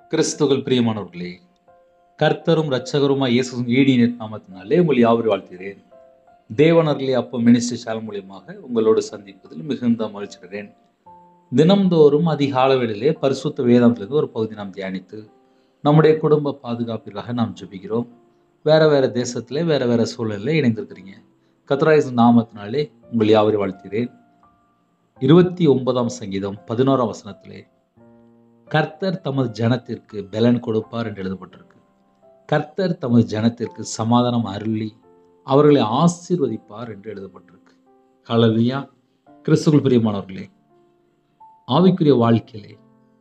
கிறிஸ்துகள் பிரியமானவர்களே கர்த்தரும் இரட்சகருமாய் இயேசுவின் ஈடிய நாமத்தினாலே உங்கள் யாவரும் வாழ்த்துகிறேன் தேவனர்களே அப்போ மினிஸ்ட்ரி சேனல் மூலியமாக உங்களோடு சந்திப்பதில் மிகுந்த மகிழ்ச்சிகிறேன் தினம்தோறும் அதிகால வேளையிலே பரிசுத்த வேதாந்திலிருந்து ஒரு பகுதி நாம் தியானித்து நம்முடைய குடும்ப பாதுகாப்பிற்காக நாம் ஜெபிக்கிறோம் வேற வேற தேசத்திலே வேற வேற சூழலில் இணைந்திருக்கிறீங்க கத்ராயசு நாமத்தினாலே உங்கள் யாவரும் வாழ்த்துகிறேன் இருபத்தி ஒன்பதாம் சங்கீதம் பதினோராம் வசனத்திலே கர்த்தர் தமது ஜனத்திற்கு பலன் கொடுப்பார் என்று எழுதப்பட்டிருக்கு கர்த்தர் தமது ஜனத்திற்கு சமாதானம் அருளி அவர்களை ஆசீர்வதிப்பார் என்று எழுதப்பட்டிருக்கு ஹalleluya கிறிஸ்துவுக்குள் பிரியமானவர்களே ஆவிக்குரிய வாழ்க்கையிலே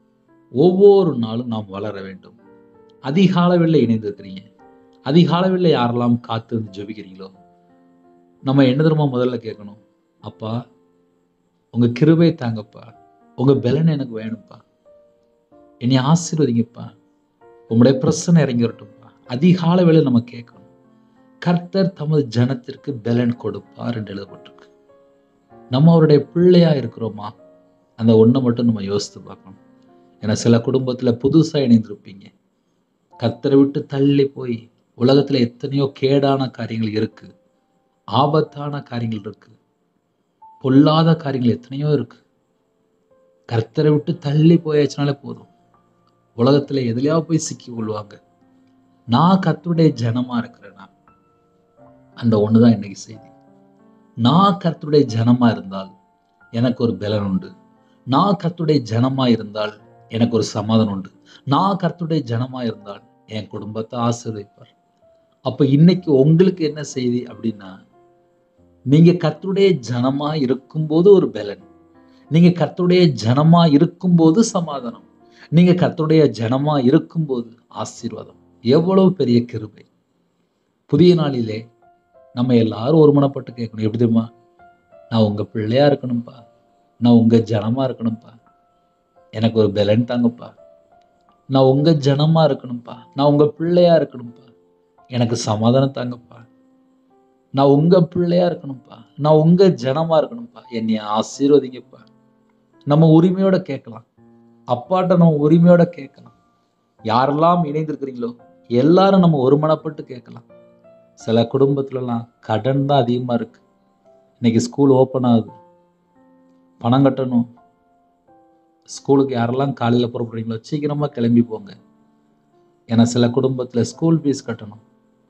ஒவ்வொரு நாளும் நாம் வளர வேண்டும் அதிகாலவில் இணைந்திருக்கிறீங்க அதிகாலவில் யாரெல்லாம் காத்து வந்து ஜெபிக்கிறீங்களோ நம்ம என்ன தெரியுமா முதல்ல கேட்கணும் அப்பா உங்க கிருபை தாங்கப்பா உங்க பலன் எனக்கு வேணும்ப்பா என்னை ஆசீர்வதிங்கப்பா உங்களுடைய பிரச்சனை இறங்கி வரட்டும்ப்பா அதிகால வேளை நம்ம கேட்கணும் கர்த்தர் தமது ஜனத்திற்கு பலன் கொடுப்பார் என்று எழுதப்பட்டிருக்கு நம்ம அவருடைய பிள்ளையா இருக்கிறோமா அந்த ஒன்றை மட்டும் நம்ம யோசித்து பார்க்கணும் ஏன்னா சில குடும்பத்துல புதுசா இணைந்திருப்பீங்க கர்த்தரை விட்டு தள்ளி போய் உலகத்துல எத்தனையோ கேடான காரியங்கள் இருக்கு ஆபத்தான காரியங்கள் இருக்கு பொல்லாத காரியங்கள் எத்தனையோ இருக்கு கர்த்தரை விட்டு தள்ளி போயாச்சுனாலே போதும் உலகத்துல எதுலையாவது போய் சிக்கி கொள்வாங்க நான் கர்த்தருடைய ஜனமா இருக்கிறேனா அந்த ஒண்ணுதான் இன்னைக்கு செய்தி நான் கர்த்தருடைய ஜனமா இருந்தால் எனக்கு ஒரு பலன் உண்டு நான் கர்த்தருடைய ஜனமா இருந்தால் எனக்கு ஒரு சமாதானம் உண்டு நான் கர்த்தருடைய ஜனமா இருந்தால் என் குடும்பத்தை ஆசீர்வதிப்பார் அப்ப இன்னைக்கு உங்களுக்கு என்ன செய்தி அப்படின்னா நீங்க கர்த்தருடைய ஜனமா இருக்கும்போது ஒரு பலன் நீங்க கர்த்தருடைய ஜனமா இருக்கும்போது சமாதானம் நீங்க கர்த்தருடைய ஜனமா இருக்கும்போது ஆசீர்வாதம் எவ்வளவு பெரிய கிருபை புதிய நாளிலே நம்ம எல்லாரும் ஒருமனப்பட்டு கேட்கணும் எப்படி தெரியுமா நான் உங்க பிள்ளையா இருக்கணும்ப்பா நான் உங்க ஜனமா இருக்கணும்ப்பா எனக்கு ஒரு பலன் தாங்கப்பா நான் உங்க ஜனமா இருக்கணும்ப்பா நான் உங்க பிள்ளையா இருக்கணும்ப்பா எனக்கு சமாதானம் தாங்கப்பா நான் உங்க பிள்ளையா இருக்கணும்ப்பா நான் உங்க ஜனமா இருக்கணும்ப்பா என்னை ஆசீர்வதிங்கப்பா நம்ம உரிமையோட கேட்கலாம் அப்பாட்ட நம்ம உரிமையோட கேட்கலாம் யாரெல்லாம் இணைந்திருக்கிறீங்களோ எல்லாரும் நம்ம ஒருமனப்பட்டு கேட்கலாம் சில குடும்பத்துலலாம் கடன் தான் அதிகமாக இருக்கு இன்னைக்கு ஸ்கூல் ஓப்பன் ஆகுது பணம் கட்டணும் ஸ்கூலுக்கு யாரெல்லாம் காலையில் புறப்படுறீங்களோ சீக்கிரமாக கிளம்பி போங்க ஏன்னா சில குடும்பத்தில் ஸ்கூல் ஃபீஸ் கட்டணும்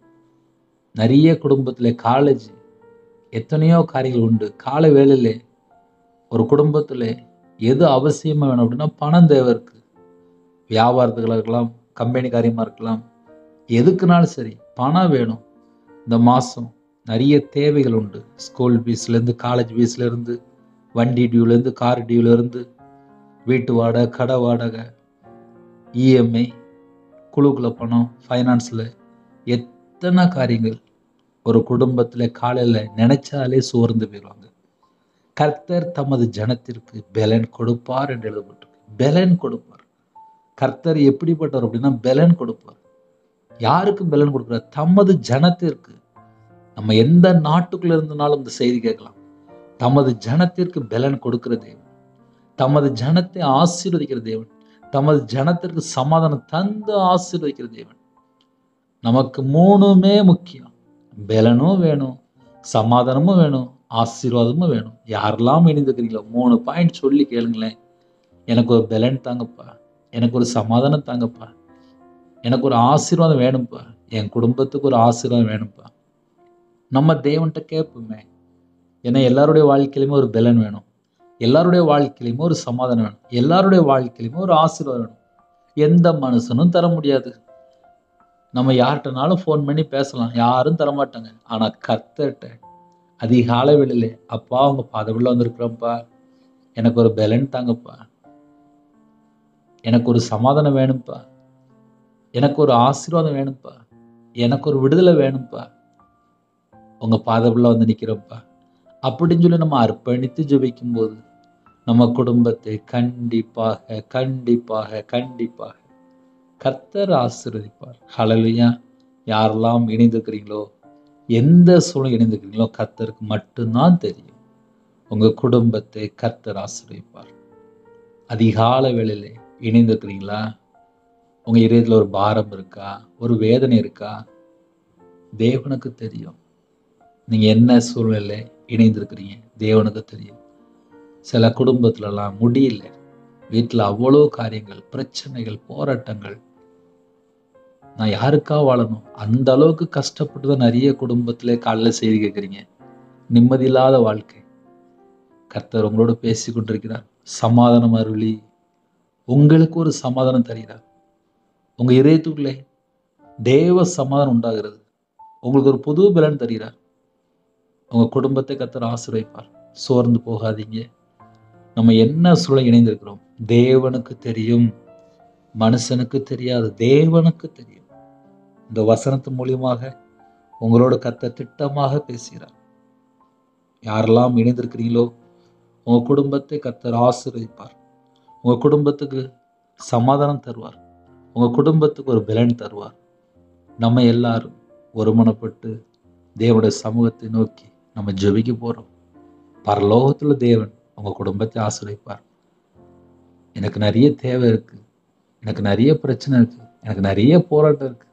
நிறைய குடும்பத்தில் காலேஜ் எத்தனையோ காரியங்கள் உண்டு காலை வேளையிலே ஒரு குடும்பத்தில் எது அவசியமாக வேணும் அப்படின்னா பணம் தேவை இருக்கு வியாபாரத்துக்களாக இருக்கலாம் கம்பெனி காரியமாக இருக்கலாம் எதுக்குனாலும் சரி பணம் வேணும் இந்த மாதம் நிறைய தேவைகள் உண்டு ஸ்கூல் ஃபீஸ்லேருந்து காலேஜ் ஃபீஸ்லேருந்து வண்டி டியூலேருந்து கார் டியூலேருந்து வீட்டு வாடகை கடை வாடகை இஎம்ஐ குழுக்குள்ள பணம் ஃபைனான்ஸில் எத்தனை காரியங்கள் ஒரு குடும்பத்தில் காலையில் நினைச்சாலே சோர்ந்து போயிடுவாங்க கர்த்தர் தமது ஜனத்திற்கு பெலன் கொடுப்பார் என்று எழுதப்பட்டிருக்கு பெலன் கொடுப்பார் கர்த்தர் எப்படிப்பட்டவர் அப்படின்னா பெலன் கொடுப்பார் யாருக்கு பெலன் கொடுக்குறார் தமது ஜனத்திற்கு நம்ம எந்த நாட்டுக்குள்ள இருந்தனாலும் இந்த செய்தி கேட்கலாம் தமது ஜனத்திற்கு பெலன் கொடுக்கிற தேவன் தமது ஜனத்தை ஆசீர்வதிக்கிற தேவன் தமது ஜனத்திற்கு சமாதானம் தந்து ஆசீர்வதிக்கிற தேவன் நமக்கு மூணுமே முக்கியம் பலனும் வேணும் சமாதானமும் வேணும் ஆசீர்வாதமும் வேணும் யாரெல்லாம் இணைந்துக்கிறீங்களோ மூணு பாயிண்ட் சொல்லி கேளுங்களேன் எனக்கு ஒரு பலன் தாங்கப்பா எனக்கு ஒரு சமாதானம் தாங்கப்பா எனக்கு ஒரு ஆசீர்வாதம் வேணும்ப்பா என் குடும்பத்துக்கு ஒரு ஆசீர்வாதம் வேணும்ப்பா நம்ம தேவன்கிட்ட கேட்போமே ஏன்னா எல்லாருடைய வாழ்க்கையிலுமே ஒரு பலன் வேணும் எல்லாருடைய வாழ்க்கையிலுமே ஒரு சமாதானம் வேணும் எல்லாருடைய வாழ்க்கையிலுமே ஒரு ஆசீர்வாதம் வேணும் எந்த மனுஷனும் தர முடியாது நம்ம யார்கிட்டனாலும் ஃபோன் பண்ணி பேசலாம் யாரும் தரமாட்டாங்க ஆனால் கர்த்தர்கிட்ட அதிகால வெளியில அப்பா அவங்க பதவியில் வந்திருக்கிறோம்ப்பா எனக்கு ஒரு பலன் தாங்கப்பா எனக்கு ஒரு சமாதானம் வேணும்ப்பா எனக்கு ஒரு ஆசீர்வாதம் வேணும்ப்பா எனக்கு ஒரு விடுதலை வேணும்ப்பா உங்க பாதவுள்ள வந்து நிற்கிறோம்ப்பா அப்படின்னு சொல்லி நம்ம அர்ப்பணித்து ஜெபிக்கும் போது நம்ம குடும்பத்தை கண்டிப்பாக கண்டிப்பாக கண்டிப்பாக கர்த்தர் ஆசீர்வதிப்பார் ஹalleluya யாரெல்லாம் இணைந்திருக்கிறீங்களோ எந்த சூழ்நிலை இணைந்திருக்கிறீங்களோ கர்த்தருக்கு மட்டும்தான் தெரியும் உங்க குடும்பத்தை கர்த்தர் ஆசீர்வதிப்பார் அதிகால வேளையிலே இணைந்திருக்கிறீங்களா உங்கள் இதயத்தில் ஒரு பாரம் இருக்கா ஒரு வேதனை இருக்கா தேவனுக்கு தெரியும் நீங்கள் என்ன சூழ்நிலை இணைந்திருக்கிறீங்க தேவனுக்கு தெரியும் சில குடும்பத்துலலாம் முடியல வீட்டில் அவ்வளோ காரியங்கள் பிரச்சனைகள் போராட்டங்கள் நான் யாருக்கா வாழணும் அந்த அளவுக்கு கஷ்டப்பட்டு தான் நிறைய குடும்பத்திலே காலைல செய்தி கேட்குறீங்க நிம்மதி இல்லாத வாழ்க்கை கர்த்தர் உங்களோட பேசி கொண்டிருக்கிறார் சமாதானம் அருளி உங்களுக்கு ஒரு சமாதானம் தருகிறார் உங்க இதயத்துக்குள்ளே தேவ சமாதானம் உண்டாகிறது உங்களுக்கு ஒரு புது பலன் தருகிறார் உங்க குடும்பத்தை கர்த்தர் ஆசீர்வதிப்பார் சோர்ந்து போகாதீங்க நம்ம என்ன சூழல் இணைந்திருக்கிறோம் தேவனுக்கு தெரியும் மனுஷனுக்கு தெரியாது தேவனுக்கு தெரியும் இந்த வசனத்து மூலியமாக உங்களோட கத்த திட்டமாக பேசுகிறார் யாரெல்லாம் இணைந்திருக்கிறீங்களோ உங்க குடும்பத்தை கத்தர் ஆசீர்வதிப்பார் உங்க குடும்பத்துக்கு சமாதானம் தருவார் உங்க குடும்பத்துக்கு ஒரு பலன் தருவார் நம்ம எல்லாரும் ஒருமனப்பட்டு தேவனுடைய சமூகத்தை நோக்கி நம்ம ஜெபிக்க போறோம் பரலோகத்துல தேவன் உங்க குடும்பத்தை ஆசீர்வதிப்பார் எனக்கு நிறைய தேவை இருக்கு எனக்கு நிறைய பிரச்சனை இருக்கு எனக்கு நிறைய போராட்டம் இருக்கு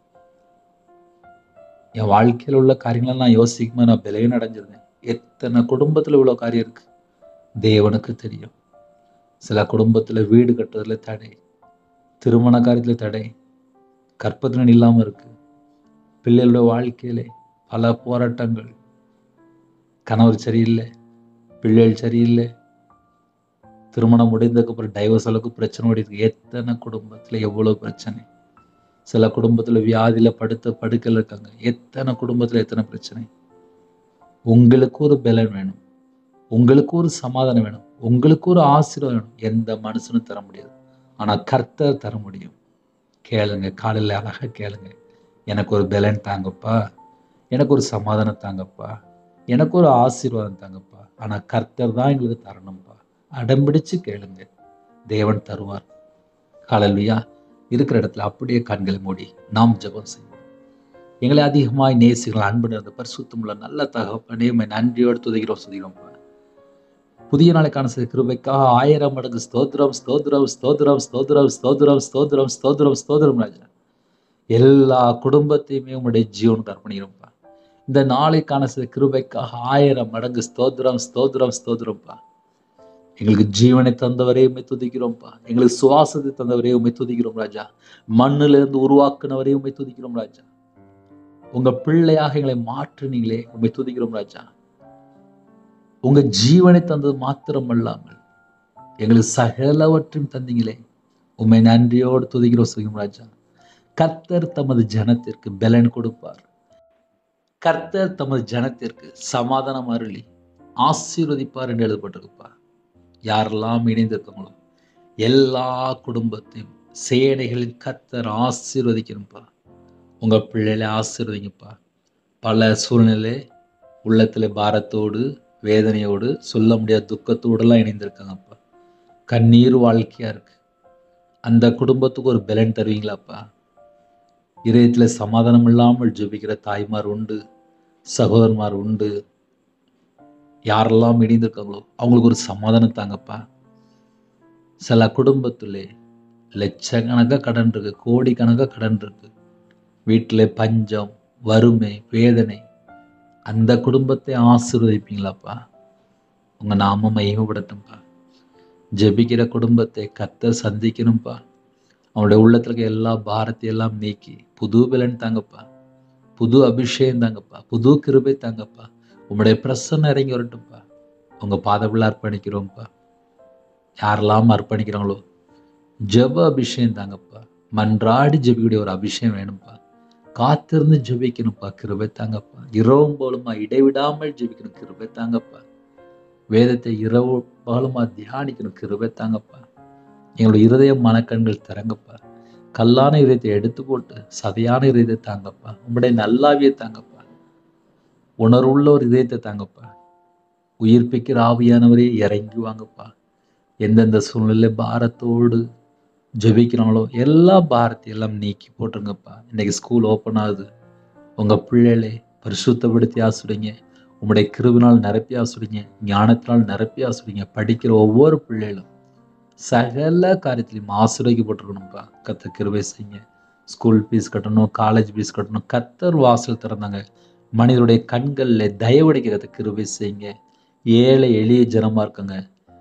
என் வாழ்க்கையில் உள்ள காரியங்களை நான் யோசிக்கும்போது நான் பலவீனம் அடைஞ்சிருந்தேன் எத்தனை குடும்பத்தில் இவ்வளோ காரியம் இருக்கு தேவனுக்கு தெரியும் சில குடும்பத்தில் வீடு கட்டுறதுல தடை திருமண காரியத்தில் தடை கற்பத்திறன் இல்லாமல் இருக்கு பிள்ளைகளோட வாழ்க்கையிலே பல போராட்டங்கள் கணவர் சரியில்லை பிள்ளைகள் சரியில்லை திருமணம் முடிந்ததுக்கப்புறம் டைவர்ஸ் அளவுக்கு பிரச்சனை ஓடிருக்கு எத்தனை குடும்பத்தில் எவ்வளோ பிரச்சனை சில குடும்பத்தில் வியாதியில் படுத்த படுக்கையில் இருக்காங்க எத்தனை குடும்பத்தில் எத்தனை பிரச்சனை உங்களுக்கு ஒரு பலன் வேணும் உங்களுக்கு ஒரு சமாதானம் வேணும் உங்களுக்கு ஒரு ஆசீர்வாதம் வேணும் எந்த மனுஷனும் தர முடியாது ஆனால் கர்த்தர் தர முடியும் கேளுங்க காலையில் அழகாக கேளுங்க எனக்கு ஒரு பலன் தாங்கப்பா எனக்கு ஒரு சமாதானம் தாங்கப்பா எனக்கு ஒரு ஆசீர்வாதம் தாங்கப்பா ஆனால் கர்த்தர் தான் எங்களுக்கு தரணும்ப்பா அடம்பிடிச்சு கேளுங்க தேவன் தருவார் காலையிலையா இருக்கிற இடத்துல அப்படியே கண்களை மூடி நாம் ஜெபம் செய்வோம் எங்களை அதிகமாய் நேசிகள் அன்பு நிறைந்த பரிசுத்தமுள்ள நல்ல தகப்பனே உம்மை நன்றியோடு துதிக்கிறோம் சுதிக்கிறோம் புதிய நாளைக்கான சில கிருபைக்காக ஆயிரம் மடங்கு ஸ்தோத்திரம் ஸ்தோத்திரம் ஸ்தோத்திரம் ஸ்தோத்திரம் ஸ்தோத்திரம் ஸ்தோத்திரம் ஸ்தோத்திரம் ஸ்தோத்திரம் ராஜா எல்லா குடும்பத்தையுமே உங்களுடைய ஜீவனுக்கு அர்ப்பணிக்கிறோம்ப்பா இந்த நாளைக்கான சில கிருபைக்காக ஆயிரம் மடங்கு ஸ்தோத்திரம் ஸ்தோத்திரம் ஸ்தோத்திரம்ப்பா எங்களுக்கு ஜீவனை தந்தவரே உண்மை துதிக்கிறோம்ப்பா எங்களுக்கு சுவாசத்தை தந்தவரே உண்மை துதிக்கிறோம் ராஜா மண்ணிலிருந்து இருந்து உருவாக்குனவரே உண்மை துதிக்கிறோம் ராஜா உங்க பிள்ளையாக எங்களை மாற்றினீங்களே உண்மை துதிக்கிறோம் ராஜா உங்க ஜீவனை தந்தது மாத்திரம் அல்லாமல் எங்களுக்கு சகலவற்றையும் தந்தீங்களே உண்மை நன்றியோடு துதிக்கிறோம் சுகம் ராஜா கர்த்தர் தமது ஜனத்திற்கு பலன் கொடுப்பார் கர்த்தர் தமது ஜனத்திற்கு சமாதானம் அருளி ஆசீர்வதிப்பார் என்று எழுதப்பட்டிருப்பா யாரெல்லாம் இணைந்திருக்காங்களோ எல்லா குடும்பத்தையும் சேனைகளின் கர்த்தர் ஆசீர்வதிக்கணும்ப்பா உங்க பிள்ளைகளை ஆசீர்வதிங்கப்பா பல சூழ்நிலை உள்ளத்துல பாரத்தோடு வேதனையோடு சொல்ல முடியாத துக்கத்தோடெல்லாம் இணைந்திருக்காங்கப்பா கண்ணீர் வாழ்க்கையா இருக்கு அந்த குடும்பத்துக்கு ஒரு பலன் தருவீங்களாப்பா இதயத்தில் சமாதானம் இல்லாமல் ஜெபிக்கிற தாய்மார் உண்டு சகோதரன்மார் உண்டு யாரெல்லாம் இணைந்திருக்காங்களோ அவங்களுக்கு ஒரு சமாதானம் தாங்கப்பா சில குடும்பத்திலே லட்சக்கணக்காக கடன் இருக்கு கோடிக்கணக்காக கடன் இருக்கு வீட்டில் பஞ்சம் வறுமை வேதனை அந்த குடும்பத்தை ஆசீர்வதிப்பீங்களாப்பா உங்கள் நாம மகிமைப்படட்டும்ப்பா ஜெபிக்கிற குடும்பத்தை கத்தர் சந்திக்கணும்ப்பா அவனுடைய உள்ளத்துல இருக்க எல்லா பாரத்தையும் எல்லாம் நீக்கி புது பலன் தாங்கப்பா புது அபிஷேகம் தாங்கப்பா புது கிருபை தாங்கப்பா உங்களுடைய பிரசன்னம் இறங்கி வரட்டும்ப்பா உங்க பாதவிழா அர்ப்பணிக்கிறோம்ப்பா யாரெல்லாம் அர்ப்பணிக்கிறாங்களோ ஜெப அபிஷேகம் தாங்கப்பா மன்றாடி ஜெபிக்கூடிய ஒரு அபிஷேகம் வேணும்ப்பா காத்திருந்து ஜெபிக்கணும்ப்பா கிருபை தாங்கப்பா இரவும் போலுமா இடைவிடாமல் ஜெபிக்கணும் கிருபை தாங்கப்பா வேதத்தை இரவு பகலுமா தியானிக்கணும் கிருபை தாங்கப்பா எங்களுடைய இருதய மனக்கண்கள் திறங்கப்பா கல்லான இதயத்தை எடுத்து போட்டு சதையான இதயத்தை தாங்கப்பா உங்களுடைய நல்லாவியை தாங்கப்பா உணர்வுள்ள ஒரு இதயத்தை தாங்கப்பா உயிர்ப்பிக்கிற ஆவியானவரே இறங்கி வாங்கப்பா எந்தெந்த சூழ்நிலை பாரத்தோடு ஜெபிக்கிறாங்களோ எல்லா பாரத்தையும் எல்லாம் நீக்கி போட்டுருங்கப்பா இன்னைக்கு ஸ்கூல் ஓப்பன் ஆகுது உங்கள் பிள்ளைகளை பரிசுத்தப்படுத்தி ஆசுடுங்க உங்களுடைய கிருவினால் நிரப்பி ஆசுடுங்க ஞானத்தினால் நிரப்பி ஆசுடுங்க படிக்கிற ஒவ்வொரு பிள்ளைகளும் சகல காரியத்திலையும் ஆசிரியக்கப்பட்டிருக்கணும்ப்பா கத்த கிருபை செய்யுங்க ஸ்கூல் ஃபீஸ் கட்டணும் காலேஜ் ஃபீஸ் கட்டணும் கத்தர் வாசல் திறந்தாங்க மனிதருடைய கண்களில் தயவடைக்க கத்த கிருபை செய்யுங்க ஏழை எளிய ஜனமாக இருக்காங்க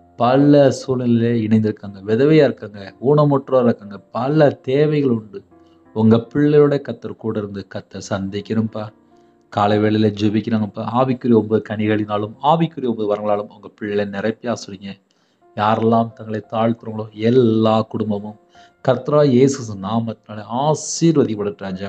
பல சூழ்நிலையில இணைந்திருக்காங்க விதவையாக இருக்காங்க ஊனமுற்றோராக இருக்காங்க பல தேவைகள் உண்டு உங்கள் பிள்ளையோட கத்தர் கூட இருந்து கத்தர் சந்திக்கணும்ப்பா காலை வேளையில் ஜெபிக்கிறாங்கப்பா ஆவிக்குரிய ஒன்பது கனிகளினாலும் ஆவிக்குரிய ஒன்பது வரங்களாலும் உங்கள் பிள்ளை நிரப்பி ஆசுறீங்க யாரெல்லாம் தங்களை தாழ்த்துறவங்களோ எல்லா குடும்பமும் கர்த்தரா இயேசு நாமத்தினால ஆசீர்வதிப்படட்டு ராஜா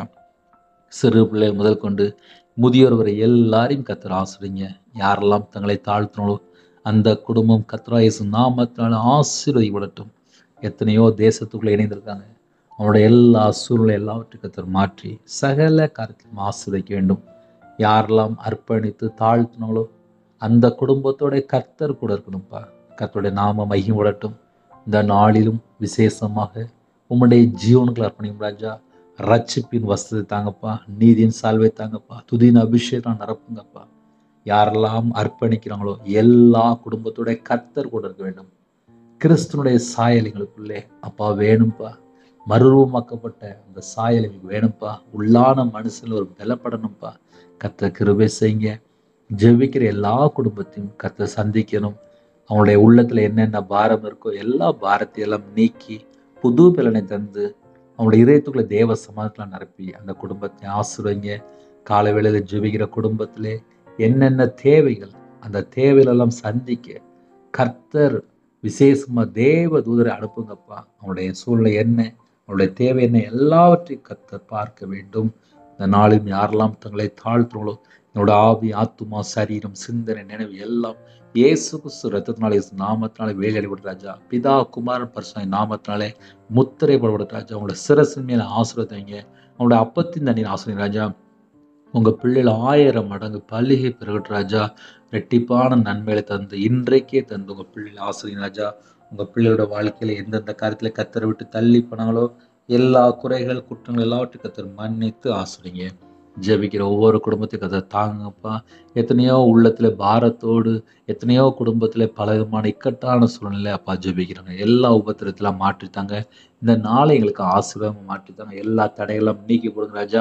சிறு பிள்ளை முதல் கொண்டு முதியோர் வரை எல்லாரையும் கத்தர் ஆசுறீங்க யாரெல்லாம் தங்களை தாழ்த்துறவங்களோ அந்த குடும்பம் கத்ரா இயேசு நாமத்தினால ஆசீர்வதிப்படட்டும் எத்தனையோ தேசத்துக்குள்ள இணைந்திருக்காங்க அவனோட எல்லா சூழ்நிலை எல்லாவற்றையும் கத்தர் மாற்றி சகல காரியத்திலும் ஆசீர்வதிக்க வேண்டும் யாரெல்லாம் அர்ப்பணித்து தாழ்த்தினாங்களோ அந்த குடும்பத்தோட கர்த்தர் கூட இருக்கணும்ப்பா கர்த்தருடைய நாம மகிமைப்படட்டும் இந்த நாளிலும் விசேஷமாக உம்முடைய ஜீவனுக்குள்ள அர்ப்பணிக்கும் ராஜா ரட்சிப்பின் வசதி தாங்கப்பா நீதியின் சால்வை தாங்கப்பா துதியின் அபிஷேகம் நிரப்புங்கப்பா யாரெல்லாம் அர்ப்பணிக்கிறாங்களோ எல்லா குடும்பத்தோட கர்த்தர் கூட இருக்க வேண்டும் கிறிஸ்துனுடைய சாயல் எங்களுக்குள்ளே அப்பா வேணும்ப்பா மறுரூபமாக்கப்பட்ட அந்த சாயல் எங்களுக்கு வேணும்ப்பா உள்ளான மனுஷன் ஒரு பலப்படணும்ப்பா கத்த கிருபை செய்யுங்க ஜெபிக்கிற எல்லா குடும்பத்தையும் கத்த சந்திக்கணும் அவங்களுடைய உள்ளத்துல என்னென்ன பாரம் இருக்கோ எல்லா பாரத்தையெல்லாம் நீக்கி புது பலனை தந்து அவங்களுடைய இதயத்துக்குள்ள தேவ சமாதத்தில் நிரப்பி அந்த குடும்பத்தை ஆசிர்வைங்க காலை வேளையில ஜெபிக்கிற குடும்பத்திலே என்னென்ன தேவைகள் அந்த தேவைகளெல்லாம் சந்திக்க கர்த்தர் விசேஷமா தேவ தூதரை அனுப்புங்கப்பா அவனுடைய சூழ்நிலை என்ன அவனுடைய தேவை என்ன எல்லாவற்றையும் கர்த்தர் பார்க்க வேண்டும் இந்த நாளில் யாரெல்லாம் தங்களை தாழ்த்துறோங்களோ என்னோட ஆவி ஆத்துமா சரீரம் சிந்தனை நினைவு எல்லாம் இயேசு கிறிஸ்து ரத்தத்தினாலே இயேசு நாமத்தினாலே வேலையடிபடுற ராஜா பிதா குமாரன் பரிசுத்த நாமத்தினாலே முத்திரை படப்படுற ராஜா அவங்களோட சிரசின் மேல ஆசிரியத்தைங்க அவங்களோட அப்பத்தின் தண்ணீர் ஆசிரியர் ராஜா உங்க பிள்ளைகள் ஆயிரம் மடங்கு பள்ளிகை பெருகட்டு ராஜா ரெட்டிப்பான நன்மைகளை தந்து இன்றைக்கே தந்து உங்க பிள்ளைகள் ஆசிரியர் ராஜா உங்க பிள்ளையோட வாழ்க்கையில எந்தெந்த காரியத்துல கத்தரை விட்டு தள்ளி போனாங்களோ எல்லா குறைகள் குற்றங்கள் எல்லாவற்றையும் கத்தர் மன்னித்து ஆசிரிங்க ஜெபிக்கிற ஒவ்வொரு குடும்பத்தையும் கத்தர் தாங்கப்பா எத்தனையோ உள்ளத்துல பாரத்தோடு எத்தனையோ குடும்பத்துல பல விதமான இக்கட்டான சூழ்நிலை அப்பா ஜெபிக்கிறாங்க எல்லா உபத்திரத்தெல்லாம் மாற்றித்தாங்க இந்த நாளை எங்களுக்கு ஆசீர்வாதமா மாற்றித்தாங்க எல்லா தடைகளும் நீக்கி கொடுங்க ராஜா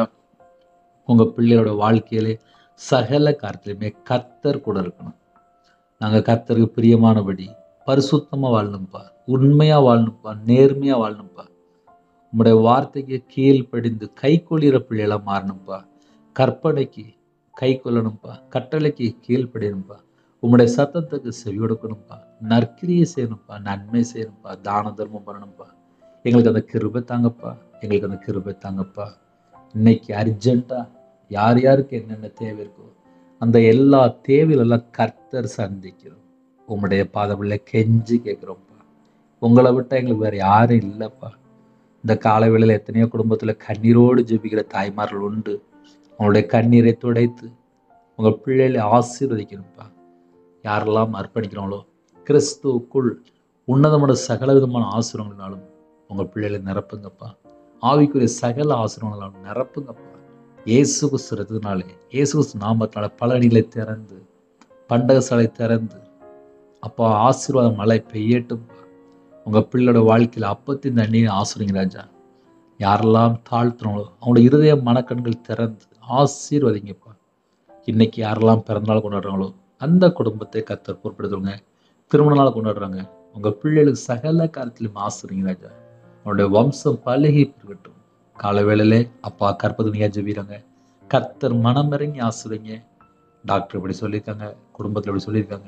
உங்க பிள்ளையோட வாழ்க்கையிலே சகல காரியத்திலுமே கர்த்தர் கூட இருக்கணும் நாங்க கர்த்தருக்கு பிரியமானபடி பரிசுத்தமா வாழணும்ப்பா உண்மையா வாழணும்ப்பா நேர்மையா வாழணும்ப்பா உம்முடைய வார்த்தைக்கு கீழ்ப்படிந்து கை கொள்ளிற பிள்ளைகளா மாறணும்ப்பா கற்பனைக்கு கை கொள்ளணும்ப்பா கட்டளைக்கு கீழ்ப்படியணும்ப்பா உம்முடைய சத்தத்துக்கு செவி கொடுக்கணும்ப்பா நற்கிரியை செய்யணும்ப்பா நன்மை செய்யணும்ப்பா தான தர்மம் பண்ணணும்ப்பா எங்களுக்கு அந்த கிருபை தாங்கப்பா எங்களுக்கு அந்த கிருபை தாங்கப்பா இன்னைக்கு அர்ஜென்ட்டா யார் யாருக்கு என்னென்ன தேவை இருக்கோ அந்த எல்லா தேவையிலெல்லாம் கர்த்தர் சந்திக்கிறோம் உம்முடைய பாதபிள்ளை கெஞ்சி கேட்குறோம்ப்பா உங்களை விட்டால் எங்களுக்கு வேறு யாரும் இல்லைப்பா இந்த கால வேளையில் எத்தனையோ குடும்பத்தில் கண்ணீரோடு ஜெபிக்கிற தாய்மார்கள் உண்டு அவங்களுடைய கண்ணீரை துடைத்து உங்கள் பிள்ளைகளை ஆசீர்வதிக்கணும்ப்பா யாரெல்லாம் அர்ப்பணிக்கிறாங்களோ கிறிஸ்துவுக்குள் உன்னதமான சகல விதமான ஆசீர்வங்களாலும் உங்கள் பிள்ளைகளை நிரப்புங்கப்பா ஆவிக்குரிய சகல ஆசீர்வங்களாலும் நிரப்புங்கப்பா இயேசு கிறிஸ்துனாலே இயேசு கிறிஸ்து நாமத்தினால பழனிகளை திறந்து பண்டக சாலை திறந்து அப்பா ஆசீர்வாத மழை பெய்யட்டும்பா உங்கள் பிள்ளையோட வாழ்க்கையில் அப்பத்தின் தண்ணீர் ஆசிரிங்க ராஜா யாரெல்லாம் தாழ்த்துறாங்களோ அவங்களோட இருதய மனக்கண்கள் திறந்து ஆசீர்வதிங்கப்பா இன்னைக்கு யாரெல்லாம் பிறந்தநாள் கொண்டாடுறாங்களோ அந்த குடும்பத்தை கத்தர் பொறுப்படுத்துவங்க திருமண நாள் கொண்டாடுறாங்க உங்கள் பிள்ளைகளுக்கு சகல காலத்திலும் ஆசிரிங்க ராஜா அவனுடைய வம்சம் பழகி பெருகட்டும் கால வேளையிலே அப்பா கற்பதுனியா ஜெபிறாங்க கர்த்தர் மனம் இறங்கி ஆசிரிங்க டாக்டர் இப்படி சொல்லியிருக்காங்க குடும்பத்தில் இப்படி சொல்லியிருக்காங்க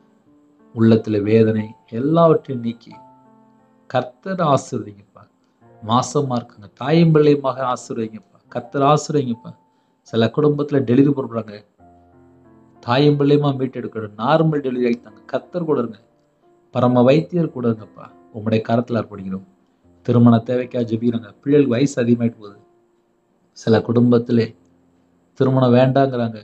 உள்ளத்துல வேதனை எல்லாவற்றையும் நீக்கி கர்த்தர் ஆசிர்வதிங்கப்பா மாசமா இருக்காங்க தாயும் பிள்ளையுமாக ஆசிர்வதிங்கப்பா கர்த்தர் ஆசிர்வதிங்கப்பா சில குடும்பத்துல டெலிவரி போடுறாங்க தாயும் பிள்ளையுமா மீட்டெடுக்கணும் நார்மல் டெலிவரி ஆகிட்டாங்க கர்த்தர் கூட இருங்க பரம வைத்தியர் கூட இருங்கப்பா உங்களுடைய கரத்தில் அர்ப்பணிக்கிறோம் திருமண தேவைக்காக ஜெபிக்கிறாங்க பிள்ளைகளுக்கு வயசு அதிகமாயிட்டு போகுது சில குடும்பத்திலே திருமணம் வேண்டாங்கிறாங்க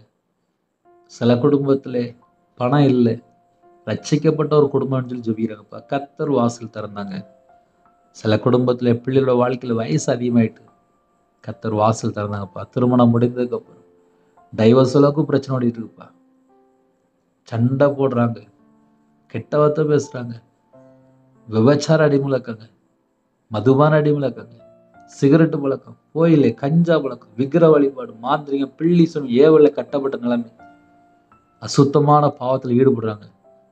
சில குடும்பத்திலே பணம் இல்லை ரட்சிக்கப்பட்ட ஒரு குடும்பம்னு சொல்லி ஜெபிக்கிறாங்கப்பா கத்தர் வாசல் திறந்தாங்க சில குடும்பத்தில் பிள்ளைகளோட வாழ்க்கையில் வயசு அதிகமாயிட்டு கத்தர் வாசல் திறந்தாங்கப்பா திருமணம் முடிந்ததுக்கப்புறம் டைவர்ஸ் அளவுக்கு பிரச்சனை ஓடிட்டு இருக்குப்பா சண்டை போடுறாங்க கெட்ட வார்த்தை பேசுகிறாங்க விபச்சார அடிமையில் இருக்காங்க மதுபான அடிமையில் இருக்காங்க சிகரெட்டு பழக்கம் கோயிலே கஞ்சா பழக்கம் விக்கிர வழிபாடு மாந்திரிகம் பிள்ளி சொல் ஏவலில் கட்டப்பட்ட நிலைமை அசுத்தமான பாவத்தில் ஈடுபடுறாங்க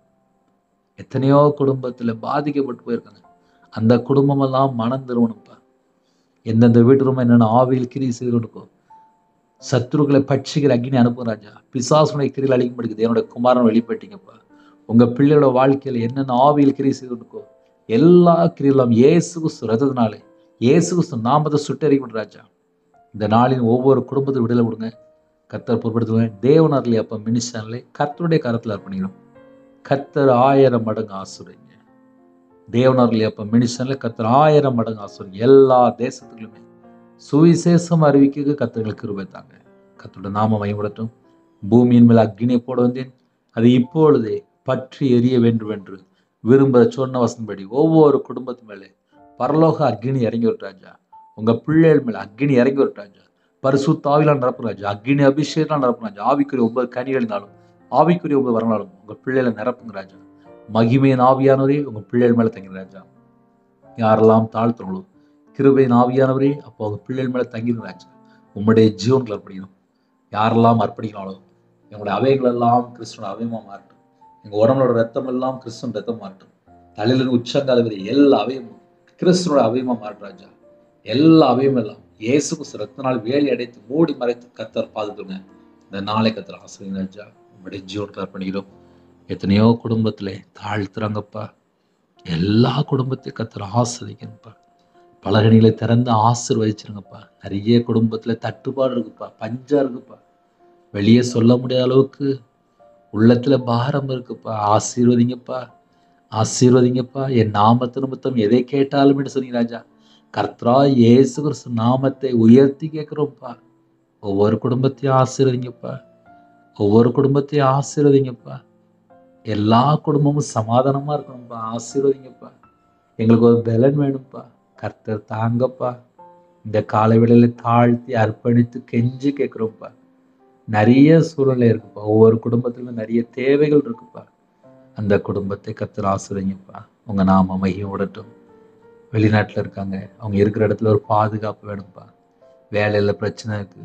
எத்தனையோ குடும்பத்தில் பாதிக்கப்பட்டு போயிருக்காங்க அந்த குடும்பமெல்லாம் மனம் திருவணும்ப்பா எந்தெந்த வீட்டு ரூம் என்னென்ன ஆவியில் கிரி செய்து கொடுக்கும் சத்துருக்களை பட்சிக்கிற அக்னி அனுப்பும் ராஜா பிசாசுடைய கிரியில் அழிக்கும்படிக்குது என்னோட குமாரன் வெளிப்பட்டீங்கப்பா உங்க பிள்ளையோட வாழ்க்கையில என்னென்ன ஆவியில் கிரி செய்து கொடுக்கோ எல்லா கிரியிலும் இயேசு கிறிஸ்து ரத்தத்தினாலே இயேசு கிறிஸ்து நாமத்தை சுட்டறிக்கும் ராஜா இந்த நாளின் ஒவ்வொரு குடும்பத்தை விடுதலை கொடுங்க கத்தர் பொருட்படுத்துவேன் தேவனர்லி அப்போ மினிஸ்டர்லே கர்த்தருடைய கரத்தில் அர்ப்பணிக்கணும் கத்தர் ஆயிரம் மடங்கு ஆசுரைங்க தேவனர்லி அப்போ மினிஸ்டர்ல கத்தர் ஆயிரம் மடங்கு ஆசுரைங்க எல்லா தேசத்துக்குள்ளுமே சுவிசேஷம் அறிவிக்க கத்தர்களுக்கு கிருபைத்தாங்க கத்தோட நாம மயமுடட்டும் பூமியின் மேல் அக்னியை போட வந்தேன் அது இப்பொழுதே பற்றி எரிய வேண்டும் என்று விரும்ப சொன்ன வசன்படி ஒவ்வொரு குடும்பத்து மேலே பரலோக அக்னி இறங்கி ஒரு ராஜா உங்க பிள்ளைகள் மேல அக்னி இறங்கி ஒரு ராஜா பரிசுத்தாவிலாம் நடப்பு ராஜா அக்னி அபிஷேகம் நடப்பு ராஜா ஆவிக்குரிய ஒன்பது கனிகளினாலும் ஆவிக்குரிய ஒன்பது வரனாலும் உங்க பிள்ளைகளை நிரப்புங்க ராஜா மகிமையின் ஆவியானவரே உங்க பிள்ளைகள் மேல தங்கி ராஜா யாரெல்லாம் தாழ்த்துறங்களோ கிருபையின் ஆவியானவரே அப்போ உங்க பிள்ளைகள் மேல தங்கிடும் ராஜா உம்முடைய ஜீவன்கள் அர்ப்பணிக்கணும் யாரெல்லாம் அர்ப்பணிக்கிறாங்களோ எங்களுடைய அவைகள் எல்லாம் கிறிஸ்துவ அவயமா மாறட்டும் எங்க உடம்போட ரத்தம் எல்லாம் கிறிஸ்துவன் ரத்தம் மாறட்டும் தலையிலிருந்து உச்சங்கால வரை எல்லா அவையும் கிறிஸ்துவோட அவயமா மாறும் ராஜா எல்லா அவையும் எல்லாம் இயேசு கிறிஸ்து ரத்தனால் வேலி அடைத்து மூடி மறைத்து கத்தர் பாதுகாங்க இந்த நாளை கத்தர் ஆசிரியர் ராஜா உங்களுடைய ஜீவன்கள் அர்ப்பணிக்கிறோம் எத்தனையோ குடும்பத்திலே தாழ்த்துறாங்கப்பா எல்லா குடும்பத்தையும் கத்தர் ஆசிரியங்கப்பா பலகணிகளை திறந்து ஆசிர்வதிச்சிருங்கப்பா நிறைய குடும்பத்துல தட்டுப்பாடு இருக்குப்பா பஞ்சா இருக்குப்பா வெளியே சொல்ல முடியாத அளவுக்கு உள்ளத்துல பாரம் இருக்குப்பா ஆசீர்வதிங்கப்பா ஆசீர்வதிங்கப்பா என் நாமத்து நிமித்தம் எதை கேட்டாலும் என்று சொன்னீங்க ராஜா கர்த்தரா இயேசு கிறிஸ்து நாமத்தை உயர்த்தி கேட்குறோம்ப்பா ஒவ்வொரு குடும்பத்தையும் ஆசீர்வதிங்கப்பா ஒவ்வொரு குடும்பத்தையும் ஆசீர்வதிங்கப்பா எல்லா குடும்பமும் சமாதானமா இருக்கணும்ப்பா ஆசீர்வதிங்கப்பா எங்களுக்கு ஒரு பலன் வேணும்ப்பா கர்த்தர் தாங்கப்பா இந்த காலை வேளையில தாழ்த்தி அர்ப்பணித்து கெஞ்சி கேட்குறோம்ப்பா நிறைய சூழ்நிலை இருக்குப்பா ஒவ்வொரு குடும்பத்திலும் நிறைய தேவைகள் இருக்குப்பா அந்த குடும்பத்தை கர்த்தர் ஆசிரியங்கப்பா உங்க நாம மையம் விடட்டும் வெளிநாட்டில் இருக்காங்க அவங்க இருக்கிற இடத்துல ஒரு பாதுகாப்பு வேணும்ப்பா வேலையில் பிரச்சனை இருக்கு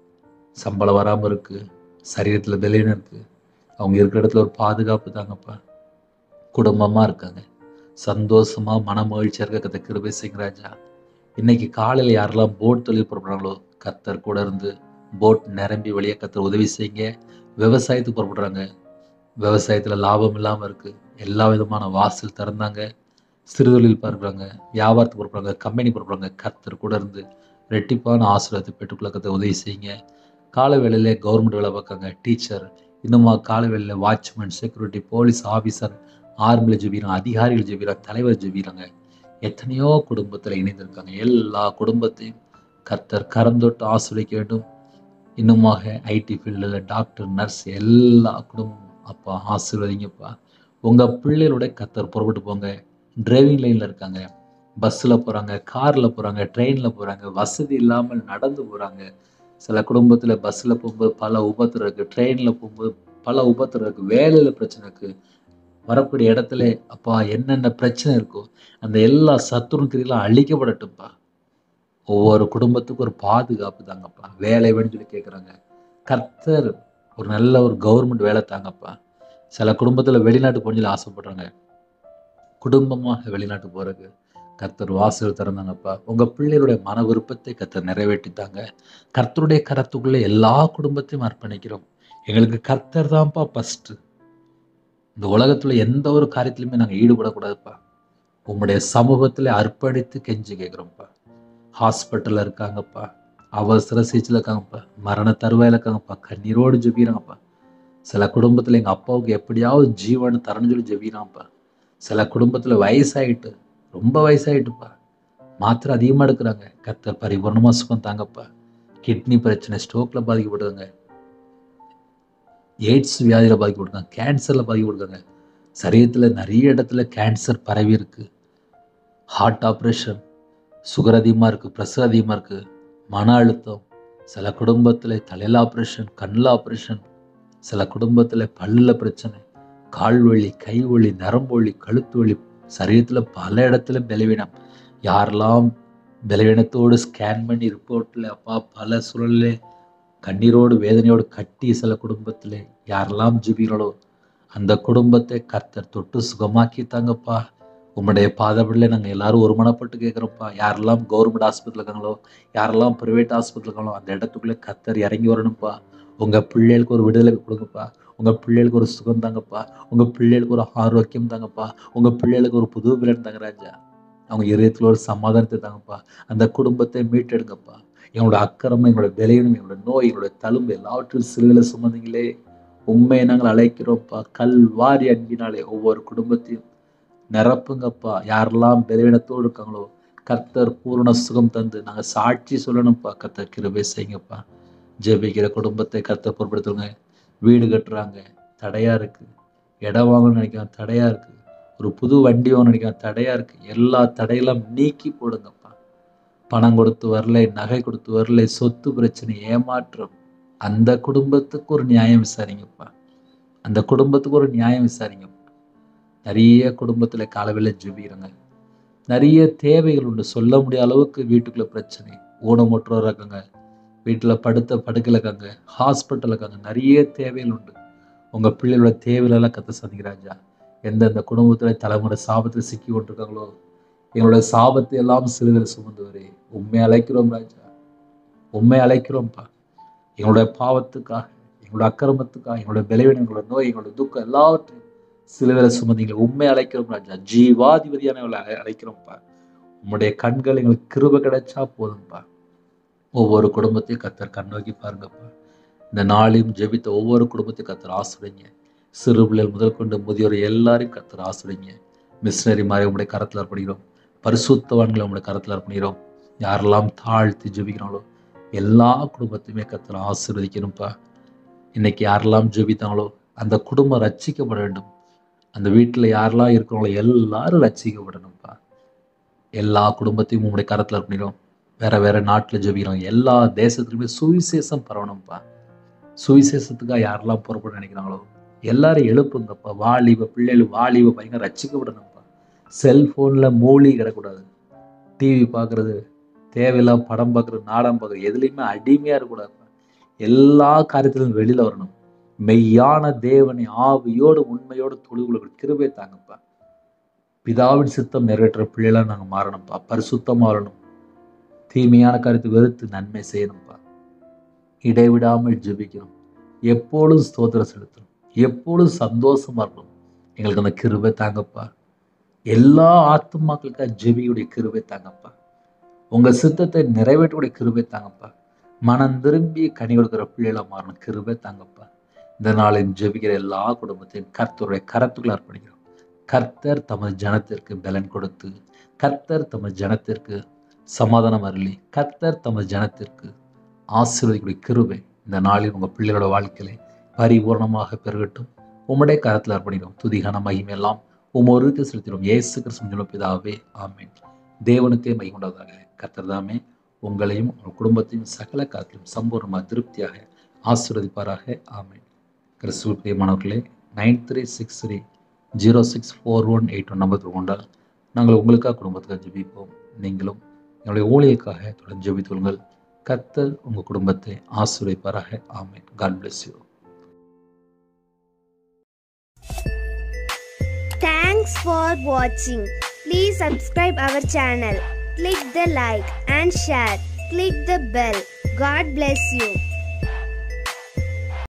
சம்பளம் வராமல் இருக்கு சரீரத்தில் பலவீனம் இருக்கு அவங்க இருக்கிற இடத்துல ஒரு பாதுகாப்பு தாங்கப்பா குடும்பமாக இருக்காங்க சந்தோஷமா மன மகிழ்ச்சியாக இருக்க கத்த கிருபை சிங் ராஜா இன்னைக்கு காலையில் யாரெல்லாம் போட் தொழில் புறப்படுறாங்களோ கத்தர் கூட இருந்து போட் நிரம்பி வெளியே கத்தர் உதவி செய்யுங்க விவசாயத்துக்கு புறப்படுறாங்க விவசாயத்தில் லாபம் இல்லாமல் இருக்கு எல்லா விதமான வாசல் திறந்தாங்க சிறுதொழில் பார்க்குறாங்க வியாபாரத்துக்கு புறப்படுறாங்க கம்பெனி புறப்படுறாங்க கத்தர் கூட இருந்து ரெட்டிப்பான ஆசீர்வாதத்தை பெற்றுக்கொள்ள கத்த உதவி செய்யுங்க கால வேளையில கவர்மெண்ட் வேலை பார்க்காங்க டீச்சர் இன்னுமா கால வேளையில வாட்ச்மேன் செக்யூரிட்டி போலீஸ் ஆஃபீஸர் ஆர்மியில் ஜெபிக்கிறாங்க அதிகாரிகள் ஜெபிக்கிறாங்க தலைவர் ஜெபிக்கிறாங்க எத்தனையோ குடும்பத்தில் இணைந்திருக்காங்க எல்லா குடும்பத்தையும் கர்த்தர் கரந்தொட்டு ஆசிரியக்க வேண்டும் இன்னுமாக ஐடி ஃபீல்டில் டாக்டர் நர்ஸ் எல்லா குடும்பம் அப்பா ஆசீர்வதிங்கப்பா உங்கள் பிள்ளைகளோட கர்த்தர் புறப்பட்டு போங்க டிரைவிங் லைனில் இருக்காங்க பஸ்ஸில் போகிறாங்க காரில் போகிறாங்க ட்ரெயினில் போகிறாங்க வசதி இல்லாமல் நடந்து போகிறாங்க சில குடும்பத்தில் பஸ்ஸில் போகும்போது பல உபத்திரம் இருக்குது ட்ரெயினில் போகும்போது பல உபத்திரம் இருக்குது வேலையில் பிரச்சனை இருக்குது வரக்கூடிய இடத்துல அப்பா என்னென்ன பிரச்சனை இருக்கோ அந்த எல்லா சத்துருக்கிறையெல்லாம் அழிக்கப்படட்டும்ப்பா ஒவ்வொரு குடும்பத்துக்கும் ஒரு பாதுகாப்பு தாங்கப்பா வேலை வேணும்னு சொல்லி கேட்குறாங்க கர்த்தர் ஒரு நல்ல ஒரு கவர்மெண்ட் வேலை தாங்கப்பா சில குடும்பத்தில் வெளிநாட்டு போகணும்னு சொல்லி ஆசைப்படுறாங்க குடும்பமாக வெளிநாட்டு போகிறதுக்கு கர்த்தர் வாசல் திறந்தாங்கப்பா உங்கள் பிள்ளைகளுடைய மன விருப்பத்தை கர்த்தர் நிறைவேற்றித்தாங்க கர்த்தருடைய கரத்துக்குள்ளே எல்லா குடும்பத்தையும் அர்ப்பணிக்கிறோம் எங்களுக்கு கர்த்தர் தான்ப்பா ஃபஸ்ட்டு இந்த உலகத்துல எந்த ஒரு காரியத்திலுமே நாங்கள் ஈடுபடக்கூடாதுப்பா உங்களுடைய சமூகத்துல அர்ப்பணித்து கெஞ்சி கேட்குறோம்ப்பா ஹாஸ்பிட்டல்ல இருக்காங்கப்பா அவசர சிகிச்சையில் இருக்காங்கப்பா மரண தருவாயில் இருக்காங்கப்பா கண்ணீரோடு ஜெபிக்கிறாங்கப்பா சில குடும்பத்துல எங்க அப்பாவுக்கு எப்படியாவது ஜீவன் தரணும்னு சொல்லி ஜெபிக்கிறான்ப்பா சில குடும்பத்துல வயசாயிட்டு ரொம்ப வயசாயிட்டுப்பா மாத்திரை அதிகமாக எடுக்கிறாங்க கர்த்தர் பரிபூர்ணமாக சுகம் தாங்கப்பா கிட்னி பிரச்சனை ஸ்ட்ரோக்கில் பாதிக்கப்பட்டிருக்காங்க எய்ட்ஸ் வியாதியில் பாதிக்கப்பட்டிருக்காங்க கேன்சரில் பாதிக்கப்பட்டிருக்காங்க சரீரத்தில் நிறைய இடத்துல கேன்சர் பரவி இருக்கு ஹார்ட் ஆப்ரேஷன் சுகர் அதிகமாக இருக்குது ப்ரெஷர் அதிகமாக இருக்குது மன அழுத்தம் சில குடும்பத்தில் தலையில் ஆப்ரேஷன் கண்ணில் ஆப்ரேஷன் சில குடும்பத்தில் பல்லில் பிரச்சனை கால் வலி கை வலி நரம்பு வலி கழுத்து வலி சரீரத்தில் பல இடத்துல பலவீனம் யாரெல்லாம் பலவீனத்தோடு ஸ்கேன் பண்ணி ரிப்போர்ட்டில் அப்பா பல சூழலில் கண்ணீரோடு வேதனையோடு கட்டி சில குடும்பத்தில் யாரெல்லாம் ஜிபிகளோ அந்த குடும்பத்தை கர்த்தர் தொட்டு சுகமாக்கி தாங்கப்பா உம்முடைய பாதப்படியில் நாங்கள் எல்லாரும் ஒருமனப்பட்டு கேட்குறோம்ப்பா யாரெல்லாம் கவர்மெண்ட் ஹாஸ்பிட்டல் இருக்காங்களோ யாரெல்லாம் ப்ரைவேட் ஹாஸ்பிட்டல் இருக்காங்களோ அந்த இடத்துக்குள்ளே கர்த்தர் இறங்கி வரணும்ப்பா உங்கள் பிள்ளைகளுக்கு ஒரு விடுதலை கொடுங்கப்பா உங்கள் பிள்ளைகளுக்கு ஒரு சுகம் தாங்கப்பா உங்கள் பிள்ளைகளுக்கு ஒரு ஆரோக்கியம் தாங்கப்பா உங்கள் பிள்ளைகளுக்கு ஒரு புது பிள்ளைன்னு தாங்க ராஜா அவங்க இதயத்தில் ஒரு சமாதானத்தை தாங்கப்பா அந்த குடும்பத்தை மீட்டெடுங்கப்பா எங்களோட அக்கிரமம் எங்களோட விலையினும் எங்களோட நோய் எங்களோட தழும்பு எல்லாவற்றும் சிறுகளை சுமந்தீங்களே உண்மையை நாங்கள் அழைக்கிறோம்ப்பா கல் வாரி அன்பினாலே ஒவ்வொரு குடும்பத்தையும் நிரப்புங்கப்பா யாரெல்லாம் பலவீனத்தோடு இருக்காங்களோ கர்த்தர் பூரண சுகம் தந்து நாங்கள் சாட்சி சொல்லணும்ப்பா கர்த்தர் கிருபை செய்யுங்கப்பா ஜெபிக்கிற குடும்பத்தை கர்த்தர் பொருட்படுத்துங்க வீடு கட்டுறாங்க தடையாக இருக்குது இடம் வாங்கணும்னு நினைக்கிறான் தடையாக இருக்குது ஒரு புது வண்டி வாங்கணும்னு நினைக்கிறான் தடையாக இருக்குது எல்லா தடையெல்லாம் நீக்கி போடுங்கப்பா பணம் கொடுத்து வரலை நகை கொடுத்து வரலை சொத்து பிரச்சனை ஏமாற்றம் அந்த குடும்பத்துக்கு ஒரு நியாயம் விசாரிங்கப்பா அந்த குடும்பத்துக்கு ஒரு நியாயம் விசாரிங்கப்பா நிறைய குடும்பத்தில் காலவில் ஜெபிக்கிறாங்க நிறைய தேவைகள் உண்டு சொல்ல முடியாத அளவுக்கு வீட்டுக்குள்ள பிரச்சனை ஊனமுற்றோர் இருக்காங்க வீட்டில் படுத்த படுக்கையில் இருக்காங்க ஹாஸ்பிட்டல் இருக்காங்க நிறைய தேவைகள் உண்டு உங்கள் பிள்ளைகளோட தேவைகளெல்லாம் கற்று சந்திக்கிறாஜா எந்தெந்த குடும்பத்தில் தலைமுறை சாபத்தில் சிக்கி கொண்டிருக்காங்களோ எங்களோட சாபத்தை எல்லாம் சிறுவில் சுமந்தவரே உண்மை அழைக்கிறோம் ராஜா உண்மை அழைக்கிறோம்ப்பா எங்களுடைய பாவத்துக்காக எங்களோட அக்கிரமத்துக்காக எங்களோட பலவீனம் எங்களோட நோய் எங்களோட துக்கம் எல்லாவற்றையும் சிலுவையில் சுமந்தீங்க உண்மை அழைக்கிறோம் ராஜா ஜீவாதிபதியான எங்களை அழை- அழைக்கிறோம்ப்பா உம்முடைய கண்கள் எங்களுக்கு கிருபை கிடைச்சா போதும்ப்பா ஒவ்வொரு குடும்பத்தையும் கத்தர் கண்ணோக்கி பாருங்கப்பா இந்த நாளையும் ஜெபித்த ஒவ்வொரு குடும்பத்தையும் கத்தர் ஆசிரியங்க சிறு பிள்ளைகள் முதல் கொண்டு முதியோர் எல்லாரையும் கத்தர் ஆசிரியங்க மிஷினரி மாதிரி உங்களுடைய கரத்தில் அர்ப்பணிக்கிறோம் பரிசுத்தவான்களை உங்களுடைய கரத்தில் அர்ப்பணிக்கிறோம் யாரெல்லாம் தாழ்த்தி ஜெபிக்கிறாங்களோ எல்லா குடும்பத்தையுமே கத்தர் ஆசீர்வதிக்கணும்ப்பா இன்னைக்கு யாரெல்லாம் ஜெபித்தாங்களோ அந்த குடும்பம் ரட்சிக்கப்பட வேண்டும் அந்த வீட்டில் யாரெல்லாம் இருக்கிறாங்களோ எல்லாரும் ரட்சிக்கப்படணும்ப்பா எல்லா குடும்பத்தையும் உங்களுடைய கரத்தில் அர்ப்பணிக்கிறோம் வேற வேற நாட்டில் ஜெபிக்கிறோம் எல்லா தேசத்துலையுமே சுவிசேஷம் பரவணும்ப்பா சுவிசேஷத்துக்காக யாரெல்லாம் புறப்பட நினைக்கிறாங்களோ எல்லாரும் எழுப்புங்கப்பா வாலிப பிள்ளைகள் வாலிப பையங்க ரட்சிக்கப்படணும்ப்பா செல்ஃபோனில் மூழ்கி கிடக்கூடாது டிவி பார்க்குறது தேவையில்லாம படம் பார்க்குறது நாடகம் பார்க்குறது எதுலேயுமே அடிமையாக இருக்கக்கூடாதுப்பா எல்லா காரியத்திலும் வெளியில் வரணும் மெய்யான தேவனை ஆவியோடு உண்மையோடு தொழுகுள்ள கிருபை தாங்கப்பா பிதாவின் சித்தம் நிறைவேற்ற பிள்ளைகளாக நாங்கள் மாறணும்ப்பா பரிசுத்தமாக வரணும் தீமையான காரியத்தை வெறுத்து நன்மை செய்யணும்ப்பா இடைவிடாமல் ஜெபிக்கணும் எப்பொழுதும் ஸ்தோத்திரம் செலுத்தணும் எப்பொழுதும் சந்தோஷமா இருக்கணும் எங்களுக்கு அந்த கிருபை தாங்கப்பா எல்லா ஆத்துமாக்களுக்காக ஜெபியுடைய கிருபை தாங்கப்பா உங்க சித்தத்தை நிறைவேற்றக்கூடிய கிருபை தாங்கப்பா மனம் திரும்பி கனி கொடுக்கிற பிள்ளைகளா மாறணும் கிருபை தாங்கப்பா இந்த நாளில் ஜெபிக்கிற எல்லா குடும்பத்தையும் கர்த்தருடைய கரத்துக்குள்ள அர்ப்பணிக்கிறோம் கர்த்தர் தமது ஜனத்திற்கு பலன் கொடுத்து கர்த்தர் தமது ஜனத்திற்கு சமாதானம் அருளி கர்த்தர் தமது ஜனத்திற்கு ஆசீர்வதிக்கூடிய கிருபை இந்த நாளில் உங்கள் பிள்ளைகளோட வாழ்க்கையிலே பரிபூர்ணமாக பெருகட்டும் உம்முடைய கரத்தில் அர்ப்பணிக்கிறோம் துதிகான மகிமையெல்லாம் உம் ஒருவருக்கு செலுத்திடும் இயேசு கிறிஸ்து பிதாவே ஆமென் தேவனுக்கே மகிமுண்டதாக கர்த்தர் தாமே உங்களையும் உங்கள் குடும்பத்தையும் சகல காலத்திலும் சம்பூர்ணமாக திருப்தியாக ஆசீர்வதிப்பாராக ஆமென் கிறிஸ்துவ பிரியமானவர்களே nine three six three zero six four one eight one number கொண்டால் நாங்கள் உங்களுக்காக குடும்பத்துக்காக ஜெபிப்போம் நீங்களும் என்னுடைய ஊழியருக்காக தொடர்ந்து ஜெபித்துக் கொள்ளுங்கள் கர்த்தர் உங்கள் குடும்பத்தை ஆசீர்வதிப்பாராக ஆமென் God bless you Thanks for watching. Please subscribe our channel. Click the like and share. Click the bell. God bless you.